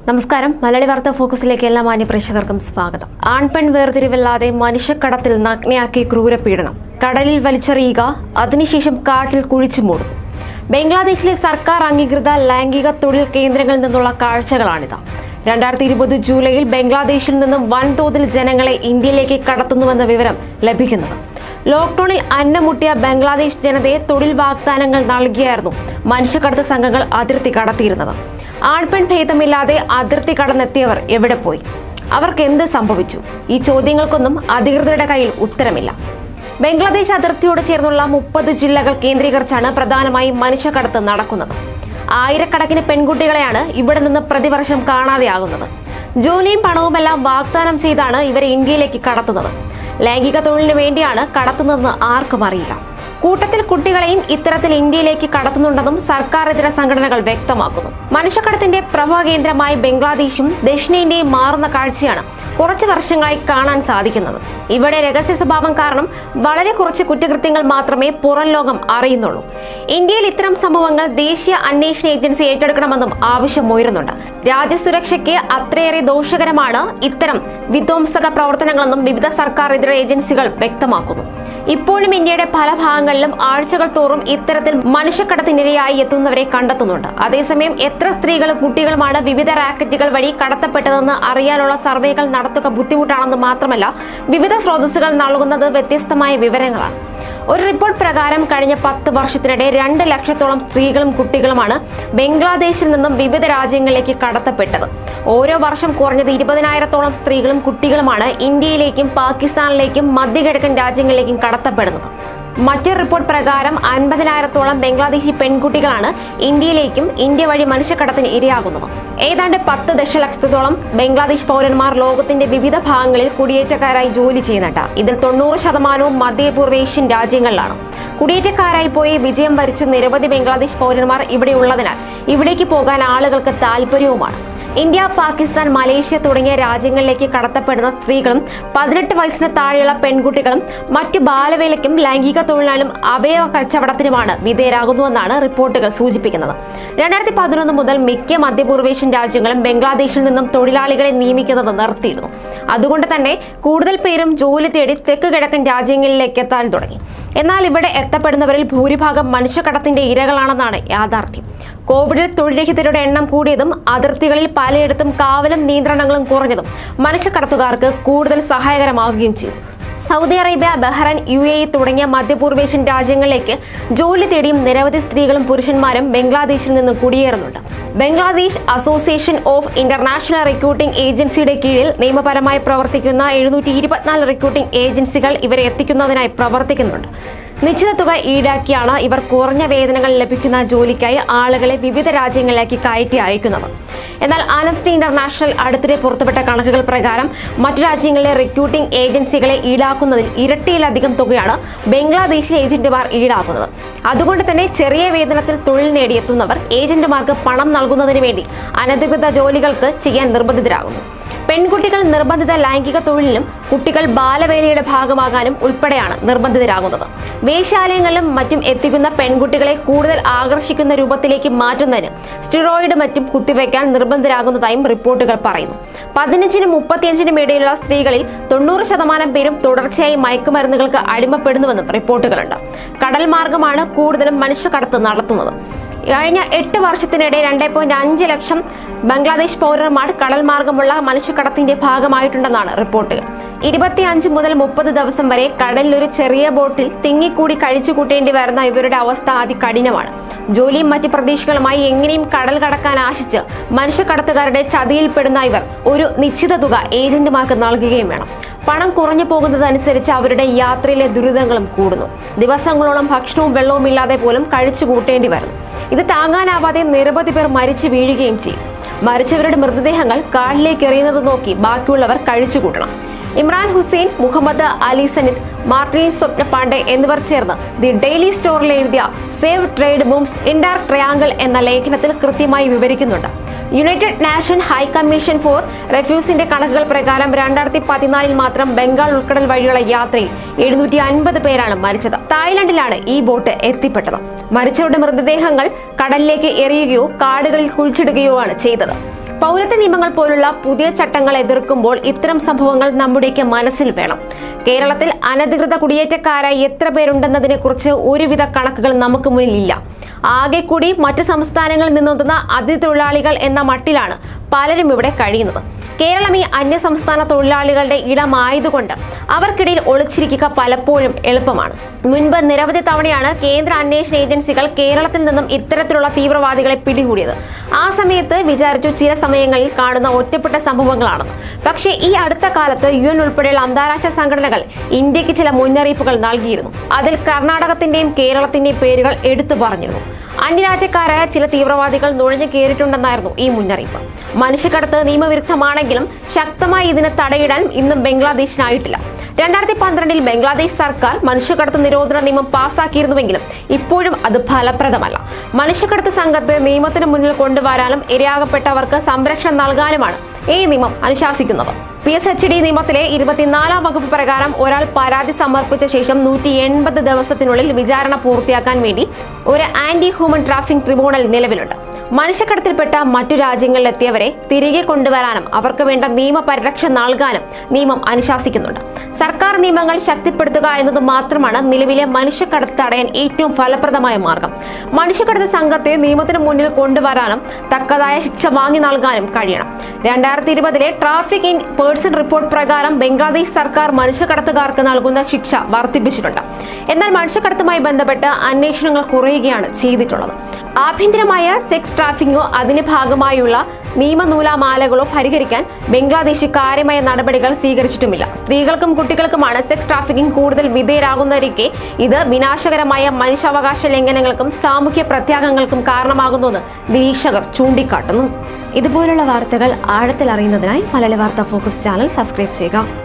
നമസ്കാരം മലയാളി വാർത്ത ഫോക്കസിലേക്ക് എല്ലാ മാന്യ പ്രേക്ഷകർക്കും സ്വാഗതം ആൺപെൺ വേർതിരിവില്ലാതെ മനുഷ്യക്കടത്തിൽ നഗ്നയാക്കി ക്രൂരപീഡനം കടലിൽ വലിച്ചെറിയുക അതിനുശേഷം കാട്ടിൽ കുഴിച്ചു മൂടും ബംഗ്ലാദേശിലെ സർക്കാർ അംഗീകൃത ലൈംഗിക തൊഴിൽ കേന്ദ്രങ്ങളിൽ നിന്നുള്ള കാഴ്ചകളാണിത് രണ്ടായിരത്തി ഇരുപത് ജൂലൈയിൽ ബംഗ്ലാദേശിൽ നിന്നും വൻതോതിൽ ജനങ്ങളെ ഇന്ത്യയിലേക്ക് കടത്തുന്നുവെന്ന വിവരം ലഭിക്കുന്നത് ലോക്ക്ഡൌണിൽ അന്നമുട്ടിയ ബംഗ്ലാദേശ് ജനതയെ തൊഴിൽ വാഗ്ദാനങ്ങൾ നൽകിയായിരുന്നു മനുഷ്യക്കടത്ത് സംഘങ്ങൾ അതിർത്തി കടത്തിയിരുന്നത് ആൺപെൺ ഭേദമില്ലാതെ അതിർത്തി കടന്നെത്തിയവർ എവിടെ പോയി അവർക്ക് എന്ത് സംഭവിച്ചു ഈ ചോദ്യങ്ങൾക്കൊന്നും അധികൃതരുടെ കയ്യിൽ ഉത്തരമില്ല ബംഗ്ലാദേശ് അതിർത്തിയോട് ചേർന്നുള്ള മുപ്പത് ജില്ലകൾ കേന്ദ്രീകരിച്ചാണ് പ്രധാനമായും മനുഷ്യക്കടത്ത് നടക്കുന്നത് ആയിരക്കണക്കിന് പെൺകുട്ടികളെയാണ് ഇവിടെ നിന്ന് പ്രതിവർഷം കാണാതെയാകുന്നത് ജോലിയും പണവുമെല്ലാം വാഗ്ദാനം ചെയ്താണ് ഇവരെ ഇന്ത്യയിലേക്ക് കടത്തുന്നത് ലൈംഗിക തൊഴിലിന് വേണ്ടിയാണ് കടത്തുന്നതെന്ന് ആർക്കും അറിയില്ല കൂട്ടത്തിൽ കുട്ടികളെയും ഇത്തരത്തിൽ ഇന്ത്യയിലേക്ക് കടത്തുന്നുണ്ടെന്നും സർക്കാർ ഇതര സംഘടനകൾ വ്യക്തമാക്കുന്നു മനുഷ്യക്കടത്തിന്റെ പ്രഭവകേന്ദ്രമായി ബംഗ്ലാദേശും ദക്ഷിണേന്ത്യയും മാറുന്ന കാഴ്ചയാണ് കുറച്ച് വർഷങ്ങളായി കാണാൻ സാധിക്കുന്നത് ഇവിടെ രഹസ്യ സ്വഭാവം കാരണം വളരെ കുറച്ച് കുറ്റകൃത്യങ്ങൾ മാത്രമേ പുറം ലോകം അറിയുന്നുള്ളൂ ഇന്ത്യയിൽ ഇത്തരം സംഭവങ്ങൾ ദേശീയ അന്വേഷണ ഏജൻസി ഏറ്റെടുക്കണമെന്നും ആവശ്യമുയരുന്നുണ്ട് രാജ്യസുരക്ഷയ്ക്ക് അത്രയേറെ ദോഷകരമാണ് ഇത്തരം വിധ്വംസക പ്രവർത്തനങ്ങളെന്നും വിവിധ സർക്കാർ ഇതര ഏജൻസികൾ വ്യക്തമാക്കുന്നു ഇപ്പോഴും ഇന്ത്യയുടെ പല ഭാഗങ്ങളിലും ആഴ്ചകൾ തോറും ഇത്തരത്തിൽ മനുഷ്യക്കടത്തിനിരയായി എത്തുന്നവരെ കണ്ടെത്തുന്നുണ്ട് അതേസമയം എത്ര സ്ത്രീകളും കുട്ടികളുമാണ് വിവിധ റാക്കറ്റുകൾ വഴി കടത്തപ്പെട്ടതെന്ന് അറിയാനുള്ള സർവേകൾ നടത്തുക ബുദ്ധിമുട്ടാണെന്ന് മാത്രമല്ല വിവിധ സ്രോതസ്സുകൾ നൽകുന്നത് വ്യത്യസ്തമായ വിവരങ്ങളാണ് ഒരു റിപ്പോർട്ട് പ്രകാരം കഴിഞ്ഞ പത്ത് വർഷത്തിനിടെ രണ്ട് ലക്ഷത്തോളം സ്ത്രീകളും കുട്ടികളുമാണ് ബംഗ്ലാദേശിൽ നിന്നും വിവിധ രാജ്യങ്ങളിലേക്ക് കടത്തപ്പെട്ടത് ഓരോ വർഷം കുറഞ്ഞത് ഇരുപതിനായിരത്തോളം സ്ത്രീകളും കുട്ടികളുമാണ് ഇന്ത്യയിലേക്കും പാകിസ്ഥാനിലേക്കും മധ്യകിഴക്കൻ രാജ്യങ്ങളിലേക്കും കടത്തപ്പെടുന്നത് മറ്റൊരു റിപ്പോർട്ട് പ്രകാരം അൻപതിനായിരത്തോളം ബംഗ്ലാദേശി പെൺകുട്ടികളാണ് ഇന്ത്യയിലേക്കും ഇന്ത്യ വഴി മനുഷ്യക്കടത്തിന് ഇരയാകുന്നത് ഏതാണ്ട് പത്ത് ദശലക്ഷത്തോളം ബംഗ്ലാദേശ് പൗരന്മാർ ലോകത്തിന്റെ വിവിധ ഭാഗങ്ങളിൽ കുടിയേറ്റക്കാരായി ജോലി ചെയ്യുന്നുണ്ട് ഇതിൽ തൊണ്ണൂറ് ശതമാനവും മധ്യപൂർവേഷ്യൻ രാജ്യങ്ങളിലാണ് കുടിയേറ്റക്കാരായി പോയി വിജയം വരിച്ച നിരവധി ബംഗ്ലാദേശ് പൗരന്മാർ ഇവിടെ ഉള്ളതിനാൽ ഇവിടേക്ക് പോകാൻ ആളുകൾക്ക് താല്പര്യവുമാണ് ഇന്ത്യ പാകിസ്ഥാൻ മലേഷ്യ തുടങ്ങിയ രാജ്യങ്ങളിലേക്ക് കടത്തപ്പെടുന്ന സ്ത്രീകളും പതിനെട്ട് വയസ്സിന് താഴെയുള്ള പെൺകുട്ടികളും മറ്റു ബാലവേലയ്ക്കും ലൈംഗിക തൊഴിലാലും അവയവ കച്ചവടത്തിനുമാണ് വിധേയരാകുന്നുവെന്നാണ് റിപ്പോർട്ടുകൾ സൂചിപ്പിക്കുന്നത് രണ്ടായിരത്തി പതിനൊന്ന് മുതൽ മിക്ക മധ്യപൂർവേഷ്യൻ രാജ്യങ്ങളും ബംഗ്ലാദേശിൽ നിന്നും തൊഴിലാളികളെ നിയമിക്കുന്നത് നിർത്തിയിരുന്നു അതുകൊണ്ട് തന്നെ കൂടുതൽ പേരും ജോലി തേടി തെക്ക് കിഴക്കൻ രാജ്യങ്ങളിലേക്ക് എത്താൻ തുടങ്ങി എന്നാൽ ഇവിടെ എത്തപ്പെടുന്നവരിൽ ഭൂരിഭാഗം മനുഷ്യക്കടത്തിന്റെ ഇരകളാണെന്നാണ് യാഥാർത്ഥ്യം കോവിഡിൽ തൊഴിൽരഹിതരുടെ എണ്ണം കൂടിയതും അതിർത്തികളിൽ പലയിടത്തും കാവലും നിയന്ത്രണങ്ങളും കുറഞ്ഞതും മനുഷ്യക്കടത്തുകാർക്ക് കൂടുതൽ സഹായകരമാവുകയും ചെയ്തു Saudi Arabia Bahrain U A E തുടങ്ങിയ മധ്യപൂർവേഷ്യൻ രാജ്യങ്ങളിലേക്ക് ജോലി തേടിയും നിരവധി സ്ത്രീകളും പുരുഷന്മാരും ബംഗ്ലാദേശിൽ നിന്ന് കുടിയേറുന്നുണ്ട് Bangladesh association of international recruiting ഏജൻസിയുടെ കീഴിൽ നിയമപരമായി പ്രവർത്തിക്കുന്ന എഴുന്നൂറ്റി ഇരുപത്തിനാല് റിക്രൂട്ടിംഗ് ഏജൻസികൾ ഇവരെ എത്തിക്കുന്നതിനായി പ്രവർത്തിക്കുന്നുണ്ട് നിശ്ചിത തുക ഈടാക്കിയാണ് ഇവർ കുറഞ്ഞ വേതനങ്ങൾ ലഭിക്കുന്ന ജോലിക്കായി ആളുകളെ വിവിധ രാജ്യങ്ങളിലേക്ക് കയറ്റി അയക്കുന്നത് എന്നാൽ ആനംസ്റ്റി ഇന്റർനാഷണൽ അടുത്തിടെ പുറത്തുവിട്ട കണക്കുകൾ പ്രകാരം മറ്റു രാജ്യങ്ങളിലെ റിക്രൂട്ടിംഗ് ഏജൻസികളെ ഈടാക്കുന്നതിൽ ഇരട്ടിയിലധികം തുകയാണ് ബംഗ്ലാദേശിലെ ഏജന്റുമാർ ഈടാക്കുന്നത് അതുകൊണ്ട് തന്നെ ചെറിയ വേതനത്തിൽ തൊഴിൽ നേടിയെത്തുന്നവർ ഏജന്റുമാർക്ക് പണം നൽകുന്നതിന് വേണ്ടി അനധികൃത ജോലികൾക്ക് ചെയ്യാൻ നിർബന്ധിതരാകുന്നു പെൺകുട്ടികൾ നിർബന്ധിത ലൈംഗിക തൊഴിലിലും കുട്ടികൾ ബാലവേലയുടെ ഭാഗമാകാനും ഉൾപ്പെടെയാണ് നിർബന്ധിതരാകുന്നത് വേശ്യാലയങ്ങളിലും മറ്റും എത്തിക്കുന്ന പെൺകുട്ടികളെ കൂടുതൽ ആകർഷിക്കുന്ന രൂപത്തിലേക്ക് മാറ്റുന്നതിന് സ്റ്റിറോയിഡ് മറ്റും കുത്തിവെക്കാൻ നിർബന്ധരാകുന്നതായും റിപ്പോർട്ടുകൾ പറയുന്നു പതിനഞ്ചിനും മുപ്പത്തിയഞ്ചിനും ഇടയിലുള്ള സ്ത്രീകളിൽ തൊണ്ണൂറ് ശതമാനം പേരും തുടർച്ചയായി മയക്കുമരുന്നുകൾക്ക് അടിമപ്പെടുന്നുവെന്നും റിപ്പോർട്ടുകളുണ്ട് കടൽ മാർഗമാണ് കൂടുതലും മനുഷ്യക്കടത്ത് നടത്തുന്നത് കഴിഞ്ഞ എട്ട് വർഷത്തിനിടെ രണ്ട് പോയിന്റ് അഞ്ച് ലക്ഷം ബംഗ്ലാദേശ് പൗരന്മാർ കടൽ മാർഗമുള്ള മനുഷ്യക്കടത്തിന്റെ ഭാഗമായിട്ടുണ്ടെന്നാണ് റിപ്പോർട്ടുകൾ ഇരുപത്തിയഞ്ച് മുതൽ മുപ്പത് ദിവസം വരെ കടലിൽ ഒരു ചെറിയ ബോട്ടിൽ തിങ്ങിക്കൂടി കഴിച്ചു കൂട്ടേണ്ടി വരുന്ന ഇവരുടെ അവസ്ഥ അതികഠിനമാണ് ജോലിയും മറ്റ് പ്രതീക്ഷകളുമായി എങ്ങനെയും കടൽ കടക്കാൻ ആശിച്ച് മനുഷ്യക്കടത്തുകാരുടെ ചതിയിൽപ്പെടുന്ന ഇവർ ഒരു നിശ്ചിത തുക ഏജന്റുമാർക്ക് നൽകുകയും വേണം പണം കുറഞ്ഞു പോകുന്നതനുസരിച്ച് അവരുടെ യാത്രയിലെ ദുരിതങ്ങളും കൂടുന്നു ദിവസങ്ങളോളം ഭക്ഷണവും വെള്ളവും ഇല്ലാതെ പോലും കഴിച്ചു കൂട്ടേണ്ടി വരുന്നു ഇത് താങ്ങാനാവാതെ നിരവധി പേർ മരിച്ചു വീഴുകയും ചെയ്യും മരിച്ചവരുടെ മൃതദേഹങ്ങൾ കാട്ടിലേക്ക് എറിയുന്നത് നോക്കി ബാക്കിയുള്ളവർ കഴിച്ചു കൂട്ടണം ഇമ്രാൻ ഹുസൈൻ മുഹമ്മദ് അലി സനിത് മാർട്ടിൻ സ്വപ്ന പാണ്ഡെ എന്നിവർ ചേർന്ന് ദി ഡെയിലി സ്റ്റോറിൽ എഴുതിയ സേവ് ട്രേഡ് ബൂംസ് ഇൻഡാർ ട്രയാങ്കിൾ എന്ന ലേഖനത്തിൽ കൃത്യമായി വിവരിക്കുന്നുണ്ട് united nation high commission for റെഫ്യൂസിന്റെ കണക്കുകൾ പ്രകാരം രണ്ടായിരത്തി പതിനാലിൽ മാത്രം ബംഗാൾ ഉൾക്കടൽ വഴിയുള്ള യാത്രയിൽ എഴുന്നൂറ്റി അൻപത് പേരാണ് മരിച്ചത് തായ്ലൻഡിലാണ് ഈ ബോട്ട് എത്തിപ്പെട്ടത് മരിച്ചവരുടെ മൃതദേഹങ്ങൾ കടലിലേക്ക് എറിയുകയോ കാടുകളിൽ കുഴിച്ചിടുകയോ ആണ് ചെയ്തത് പൗരത്വ നിയമങ്ങൾ പോലുള്ള പുതിയ ചട്ടങ്ങൾ എതിർക്കുമ്പോൾ ഇത്തരം സംഭവങ്ങൾ നമ്മുടെയൊക്കെ മനസ്സിൽ വേണം കേരളത്തിൽ അനധികൃത കുടിയേറ്റക്കാരായി എത്ര പേരുണ്ടെന്നതിനെ കുറിച്ച് ഒരുവിധ കണക്കുകൾ നമുക്ക് മുന്നിലില്ല ആകെ കൂടി മറ്റ് സംസ്ഥാനങ്ങളിൽ നിന്നെത്തുന്ന അതിഥിതൊഴിലാളികൾ എന്ന മട്ടിലാണ് പലരും ഇവിടെ കഴിയുന്നത് കേരളം ഈ അന്യസംസ്ഥാന തൊഴിലാളികളുടെ ഇടമായതുകൊണ്ട് അവർക്കിടയിൽ ഒളിച്ചിരിക്കുക പലപ്പോഴും എളുപ്പമാണ് മുൻപ് നിരവധി തവണയാണ് കേന്ദ്ര അന്വേഷണ ഏജൻസികൾ കേരളത്തിൽ നിന്നും ഇത്തരത്തിലുള്ള തീവ്രവാദികളെ പിടികൂടിയത് ആ സമയത്ത് വിചാരിച്ചു ചില സമയങ്ങളിൽ കാണുന്ന ഒറ്റപ്പെട്ട സംഭവങ്ങളാണ് പക്ഷേ ഈ അടുത്ത കാലത്ത് യു എൻ ഉൾപ്പെടെയുള്ള അന്താരാഷ്ട്ര സംഘടനകൾ ഇന്ത്യക്ക് ചില മുന്നറിയിപ്പുകൾ നൽകിയിരുന്നു അതിൽ കർണാടകത്തിന്റെയും കേരളത്തിന്റെയും പേരുകൾ എടുത്തു പറഞ്ഞിരുന്നു അന്യരാജ്യക്കാരായ ചില തീവ്രവാദികൾ നുഴഞ്ഞു കയറിയിട്ടുണ്ടെന്നായിരുന്നു ഈ മുന്നറിയിപ്പ് മനുഷ്യക്കടത്ത് നിയമവിരുദ്ധമാണെങ്കിലും ശക്തമായി ഇതിനെ തടയിടാൻ ഇന്നും ബംഗ്ലാദേശിനായിട്ടില്ല രണ്ടായിരത്തി പന്ത്രണ്ടിൽ ബംഗ്ലാദേശ് സർക്കാർ മനുഷ്യക്കടത്ത് നിരോധന നിയമം പാസാക്കിയിരുന്നുവെങ്കിലും ഇപ്പോഴും അത് ഫലപ്രദമല്ല മനുഷ്യക്കടത്ത് സംഘത്തെ നിയമത്തിന് മുന്നിൽ കൊണ്ടുവരാനും ഇരയാകപ്പെട്ടവർക്ക് സംരക്ഷണം നൽകാനുമാണ് ഈ നിയമം അനുശാസിക്കുന്നത് പി എസ് എച്ച് ഡി നിയമത്തിലെ ഇരുപത്തിനാലാം വകുപ്പ് പ്രകാരം ഒരാൾ പരാതി സമർപ്പിച്ച ശേഷം നൂറ്റി എൺപത് ദിവസത്തിനുള്ളിൽ വിചാരണ പൂർത്തിയാക്കാൻ വേണ്ടി ഒരു ആന്റി ഹ്യൂമൻ ട്രാഫിക് ട്രിബ്യൂണൽ നിലവിലുണ്ട് മനുഷ്യക്കടത്തിൽപ്പെട്ട മറ്റു രാജ്യങ്ങളിലെത്തിയവരെ തിരികെ കൊണ്ടുവരാനും അവർക്ക് വേണ്ട നിയമപരിരക്ഷ നൽകാനും നിയമം അനുശാസിക്കുന്നുണ്ട് സർക്കാർ നിയമങ്ങൾ ശക്തിപ്പെടുത്തുക എന്നത് മാത്രമാണ് നിലവിലെ മനുഷ്യക്കടത്ത് തടയാൻ ഏറ്റവും ഫലപ്രദമായ മാർഗം മനുഷ്യക്കടത്ത് സംഘത്തെ നിയമത്തിന് മുന്നിൽ കൊണ്ടുവരാനും തക്കതായ ശിക്ഷ വാങ്ങി നൽകാനും കഴിയണം രണ്ടായിരത്തി ഇരുപതിലെ ട്രാഫിക് ഇൻ പേഴ്സൺ റിപ്പോർട്ട് പ്രകാരം ബംഗ്ലാദേശ് സർക്കാർ മനുഷ്യക്കടത്തുകാർക്ക് നൽകുന്ന ശിക്ഷ വർദ്ധിപ്പിച്ചിട്ടുണ്ട് എന്നാൽ മനുഷ്യക്കടത്തുമായി ബന്ധപ്പെട്ട് അന്വേഷണങ്ങൾ കുറയുകയാണ് ചെയ്തിട്ടുള്ളത് ആഭ്യന്തരമായ സെക്സ് ട്രാഫിക്കോ അതിന് ഭാഗമായുള്ള നിയമനൂലാമാലകളോ പരിഹരിക്കാൻ ബംഗ്ലാദേശ് കാര്യമായ നടപടികൾ സ്വീകരിച്ചിട്ടുമില്ല സ്ത്രീകൾക്കും കുട്ടികൾക്കുമാണ് സെക്സ് ട്രാഫിക്കിംഗ് കൂടുതൽ വിധേയരാകുന്നവരിക്കെ ഇത് വിനാശകരമായ മനുഷ്യാവകാശ ലംഘനങ്ങൾക്കും സാമൂഹ്യ പ്രത്യാഗങ്ങൾക്കും കാരണമാകുന്നുവെന്ന് നിരീക്ഷകർ ചൂണ്ടിക്കാട്ടുന്നു ഇതുപോലുള്ള വാർത്തകൾ ആഴത്തിൽ അറിയുന്നതിനായി മലയാളി വാർത്ത ഫോക്കസ് ചാനൽ സബ്സ്ക്രൈബ് ചെയ്യുക